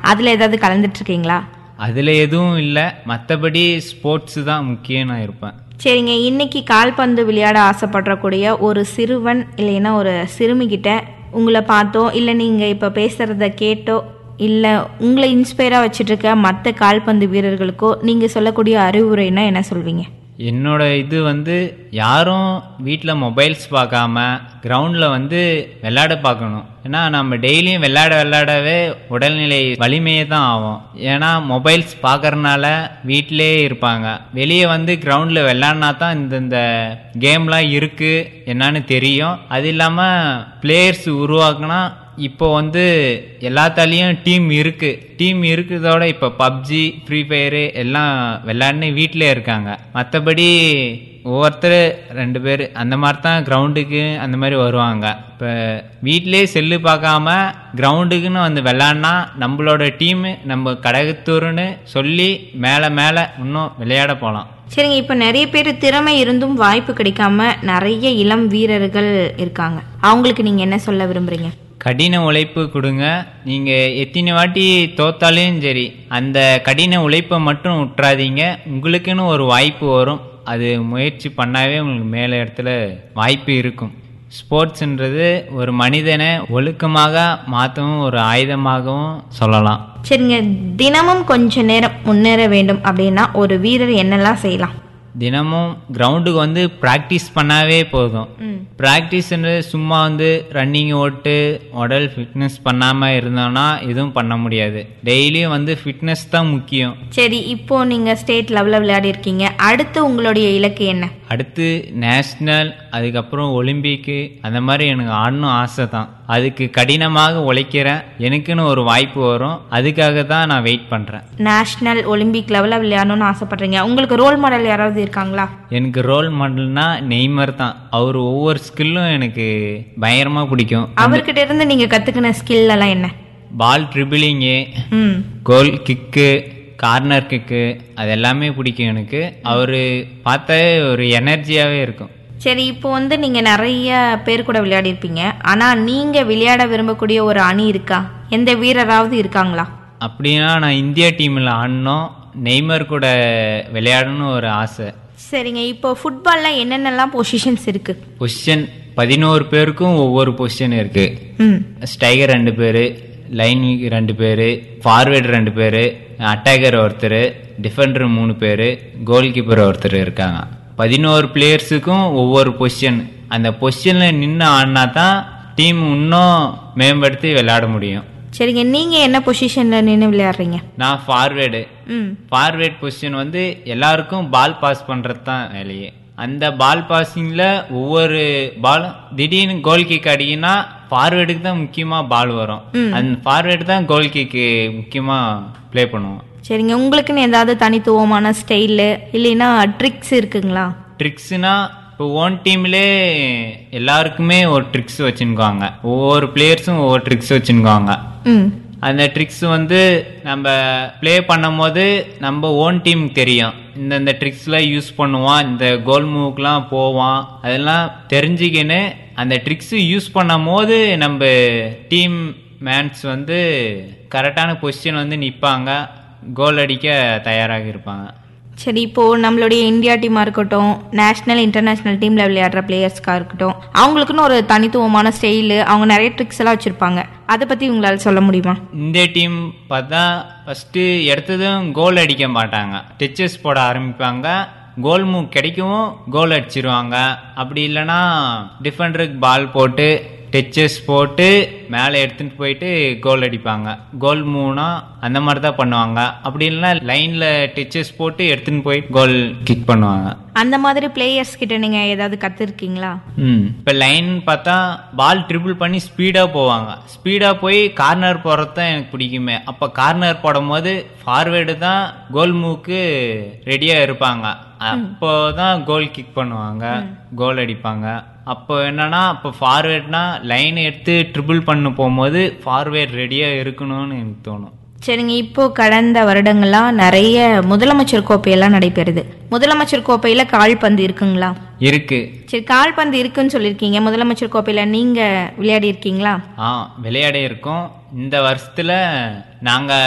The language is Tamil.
அதில் ஏதாவது கலந்துட்டு இருக்கீங்களா அதில் எதுவும் இல்லை மற்றபடி ஸ்போர்ட்ஸு தான் முக்கியம் நான் இருப்பேன் சரிங்க இன்னைக்கு கால்பந்து விளையாட ஆசைப்படக்கூடிய ஒரு சிறுவன் இல்லைன்னா ஒரு சிறுமிகிட்ட உங்களை பார்த்தோ இல்லை நீங்கள் இப்போ பேசுகிறத கேட்டோ இல்லை உங்களை இன்ஸ்பயராக வச்சுட்டு இருக்க மற்ற கால்பந்து வீரர்களுக்கோ நீங்கள் சொல்லக்கூடிய அறிவுரைனா என்ன சொல்வீங்க என்னோட இது வந்து யாரும் வீட்டில் மொபைல்ஸ் பார்க்காம கிரவுண்டில் வந்து விளையாட பார்க்கணும் ஏன்னா நம்ம டெய்லியும் விளையாட விளையாடவே உடல்நிலை வலிமையே தான் ஆகும் ஏன்னா மொபைல்ஸ் பார்க்கறனால வீட்டிலே இருப்பாங்க வெளியே வந்து கிரவுண்டில் விளையாடினா தான் இந்த இந்த கேம்லாம் இருக்குது என்னன்னு தெரியும் அது இல்லாமல் பிளேயர்ஸ் உருவாக்குனா இப்போ வந்து எல்லாத்தாலேயும் டீம் இருக்கு டீம் இருக்கிறதோட இப்போ பப்ஜி ஃப்ரீ ஃபயரு எல்லாம் விளையாடுன்னு வீட்டிலே இருக்காங்க மற்றபடி ஒவ்வொருத்தர் ரெண்டு பேர் அந்த மாதிரி தான் கிரவுண்டுக்கு அந்த மாதிரி வருவாங்க இப்போ வீட்டிலே செல்லு பார்க்காம கிரவுண்டுக்குன்னு வந்து விளையாடினா நம்மளோட டீமு நம்ம கடகத்தூர்னு சொல்லி மேலே மேலே இன்னும் விளையாட போகலாம் சரிங்க இப்போ நிறைய பேர் திறமை இருந்தும் வாய்ப்பு கிடைக்காம நிறைய இளம் வீரர்கள் இருக்காங்க அவங்களுக்கு நீங்கள் என்ன சொல்ல விரும்புறீங்க கடின உழைப்பு கொடுங்க நீங்கள் எத்தனை வாட்டி தோத்தாலும் சரி அந்த கடின உழைப்பை மட்டும் விட்டுறாதீங்க உங்களுக்குன்னு ஒரு வாய்ப்பு வரும் அது முயற்சி பண்ணாவே உங்களுக்கு மேலே இடத்துல வாய்ப்பு இருக்கும் ஸ்போர்ட்ஸ்ன்றது ஒரு மனிதனை ஒழுக்கமாக மாற்றவும் ஒரு ஆயுதமாகவும் சொல்லலாம் சரிங்க தினமும் கொஞ்ச நேரம் முன்னேற வேண்டும் அப்படின்னா ஒரு வீரர் என்னெல்லாம் செய்யலாம் தினமும் கிரவுண்டுக்கு வந்து ப்ராக்டிஸ் பண்ணாவே போதும் ம் ப்ராக்டிஸ்ன்றது சும்மா வந்து ரன்னிங் ஓட்டு உடல் ஃபிட்னஸ் பண்ணாமல் இருந்தோம்னா எதுவும் பண்ண முடியாது டெய்லியும் வந்து ஃபிட்னஸ் தான் முக்கியம் சரி இப்போ நீங்கள் ஸ்டேட் லெவலில் விளையாடி இருக்கீங்க அடுத்து உங்களுடைய இலக்கு என்ன அடுத்து நேஷ்னல் அதுக்கப்புறம் ஒலிம்பிக்கு அந்த மாதிரி எனக்கு ஆடணும் ஆசை தான் அதுக்கு கடினமாக உழைக்கிறேன் எனக்குன்னு ஒரு வாய்ப்பு வரும் அதுக்காக தான் நான் வெயிட் பண்ணுறேன் நேஷனல் ஒலிம்பிக் லெவலில் விளையாடணும்னு ஆசைப்படுறீங்க உங்களுக்கு ரோல் மாடல் யாராவது இருக்காங்களா எனக்கு ரோல் மாடல்னா நெய்மர் தான் அவர் ஒவ்வொரு ஸ்கில்லும் எனக்கு பயங்கரமாக பிடிக்கும் அவர்கிட்ட இருந்து நீங்கள் கற்றுக்கின ஸ்கில் எல்லாம் என்ன பால் ட்ரிபிளிங்கு ம் கோல் கிக்கு கார்னர் கிக்கு அது எல்லாமே பிடிக்கும் எனக்கு அவர் பார்த்தாவே ஒரு எனர்ஜியாகவே இருக்கும் சரி இப்போ வந்து நீங்கள் நிறைய பேர் கூட விளையாடி இருப்பீங்க ஆனால் நீங்கள் விளையாட விரும்பக்கூடிய ஒரு அணி இருக்கா எந்த வீரராவது இருக்காங்களா அப்படின்னா நான் இந்தியா டீமில் ஆடணும் நெய்மர் கூட விளையாடணும்னு ஒரு ஆசை சரிங்க இப்போ ஃபுட்பாலில் என்னென்னலாம் பொசிஷன்ஸ் இருக்குது பொசிஷன் பதினோரு பேருக்கும் ஒவ்வொரு பொசிஷன் இருக்கு ம் ஸ்டைகர் ரெண்டு பேர் லைன் ரெண்டு பேர் ஃபார்வேர்டு ரெண்டு பேர் அட்டாக்கர் ஒருத்தர் டிஃபெண்டர் மூணு பேர் கோல் கீப்பர் ஒருத்தர் இருக்காங்க பதினோரு பிளேயர்ஸுக்கும் ஒவ்வொரு பொசிஷன் அந்த பொசிஷனில் நின்று ஆடினா தான் டீம் இன்னும் மேம்படுத்தி விளையாட முடியும் சரிங்க நீங்கள் என்ன பொசிஷனில் நின்று விளையாடுறீங்க நான் ஃபார்வேர்டு ம் ஃபார்வேர்ட் பொசிஷன் வந்து எல்லாருக்கும் பால் பாஸ் பண்ணுறது தான் வேலையே அந்த பால் பாஸிங்கில் ஒவ்வொரு பாலும் திடீர்னு கோல் கிக் அடிக்கினா ஃபார்வேர்டுக்கு தான் முக்கியமாக பால் வரும் அந்த ஃபார்வேர்டு தான் கோல் கிக்கு முக்கியமாக ப்ளே பண்ணுவோம் சரிங்க உங்களுக்குன்னு ஏதாவது தனித்துவமான ஸ்டைலு இல்லைன்னா ட்ரிக்ஸ் இருக்குங்களா ட்ரிக்ஸ்னா இப்போ ஓன் டீம்லே எல்லாருக்குமே ஒரு ட்ரிக்ஸ் வச்சுருக்காங்க ஒவ்வொரு பிளேயர்ஸும் ஒவ்வொரு ட்ரிக்ஸ் வச்சுருக்காங்க ம் அந்த ட்ரிக்ஸ் வந்து நம்ம ப்ளே பண்ணும்போது நம்ம ஓன் டீம் தெரியும் இந்த இந்த ட்ரிக்ஸ்லாம் யூஸ் பண்ணுவான் இந்த கோல் மூவ்க்கெலாம் போவான் அதெல்லாம் தெரிஞ்சுக்கின்னு அந்த ட்ரிக்ஸ் யூஸ் பண்ணும் போது நம்ம டீம் மேன்ஸ் வந்து கரெக்டான பொசிஷன் வந்து நிற்பாங்க கோல் அடிக்க தயாராக இருப்பாங்க சரி இப்போது நம்மளுடைய இந்தியா டீமாக இருக்கட்டும் நேஷ்னல் இன்டர்நேஷ்னல் டீமில் விளையாடுற பிளேயர்ஸ்க்காக இருக்கட்டும் அவங்களுக்குன்னு ஒரு தனித்துவமான ஸ்டைலு அவங்க நிறைய ட்ரிக்ஸ் எல்லாம் வச்சுருப்பாங்க அதை பற்றி உங்களால் சொல்ல முடியுமா இந்த டீம் பார்த்தா ஃபஸ்ட்டு எடுத்ததும் கோல் அடிக்க மாட்டாங்க டச்சஸ் போட ஆரம்பிப்பாங்க கோல் மூவ் கிடைக்கவும் கோல் அடிச்சிருவாங்க அப்படி இல்லைன்னா டிஃபெண்டருக்கு பால் போட்டு டச்சஸ் போட்டு மேலே எடுத்துட்டு போயிட்டு கோல் அடிப்பாங்க கோல் மூவ்னா அந்த மாதிரி தான் பண்ணுவாங்க அப்படி இல்லைன்னா லைனில் டச்சஸ் போட்டு எடுத்துன்னு போய் கோல் கிக் பண்ணுவாங்க அந்த மாதிரி பிளேயர்ஸ் கிட்ட நீங்கள் ஏதாவது கற்றுருக்கீங்களா ம் இப்போ லைன் பார்த்தா பால் ட்ரிபிள் பண்ணி ஸ்பீடாக போவாங்க ஸ்பீடாக போய் கார்னர் போகிறது தான் எனக்கு பிடிக்குமே அப்போ கார்னர் போடும்போது ஃபார்வேர்டு தான் கோல் மூவுக்கு ரெடியாக இருப்பாங்க அப்போ தான் கோல் கிக் பண்ணுவாங்க கோல் அடிப்பாங்க அப்போ என்னன்னா அப்போ ஃபார்வேர்ட்னா லைன் எடுத்து ட்ரிபிள் பண்ண போகும்போது ஃபார்வேர்ட் ரெடியாக இருக்கணும்னு எனக்கு தோணும் சரிங்க இப்போ கடந்த வருடங்கள்லாம் நிறைய முதலமைச்சர் கோப்பையெல்லாம் நடைபெறுது முதலமைச்சர் கோப்பையில் கால்பந்து இருக்குங்களா இருக்கு சரி கால்பந்து இருக்குன்னு சொல்லியிருக்கீங்க முதலமைச்சர் கோப்பையில் நீங்கள் விளையாடி இருக்கீங்களா ஆ விளையாட இருக்கோம் இந்த வருஷத்துல நாங்க